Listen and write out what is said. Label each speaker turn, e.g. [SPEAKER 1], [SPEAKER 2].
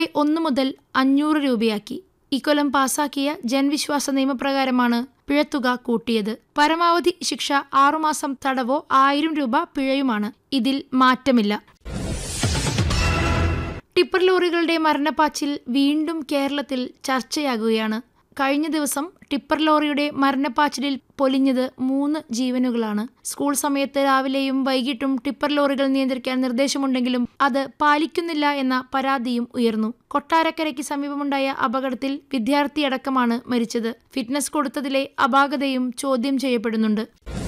[SPEAKER 1] ഒന്ന് മുതൽ അഞ്ഞൂറ് രൂപയാക്കി ഇക്കൊല്ലം പാസാക്കിയ ജൻവിശ്വാസ നിയമപ്രകാരമാണ് പിഴത്തുക കൂട്ടിയത് പരമാവധി ശിക്ഷ ആറുമാസം തടവോ ആയിരം രൂപ പിഴയുമാണ് ഇതിൽ മാറ്റമില്ല ടിപ്പർ ലോറികളുടെ മരണപ്പാച്ചിൽ വീണ്ടും കേരളത്തിൽ ചർച്ചയാകുകയാണ് കഴിഞ്ഞ ദിവസം ടിപ്പർ ലോറിയുടെ മരണപ്പാച്ചിലിൽ പൊലിഞ്ഞത് മൂന്ന് ജീവനുകളാണ് സ്കൂൾ സമയത്ത് രാവിലെയും വൈകിട്ടും ടിപ്പർ ലോറികൾ നിയന്ത്രിക്കാൻ നിർദ്ദേശമുണ്ടെങ്കിലും അത് പാലിക്കുന്നില്ല എന്ന പരാതിയും ഉയർന്നു കൊട്ടാരക്കരയ്ക്ക് സമീപമുണ്ടായ അപകടത്തിൽ വിദ്യാർത്ഥിയടക്കമാണ് മരിച്ചത് ഫിറ്റ്നസ് കൊടുത്തതിലെ അപാകതയും ചോദ്യം ചെയ്യപ്പെടുന്നുണ്ട്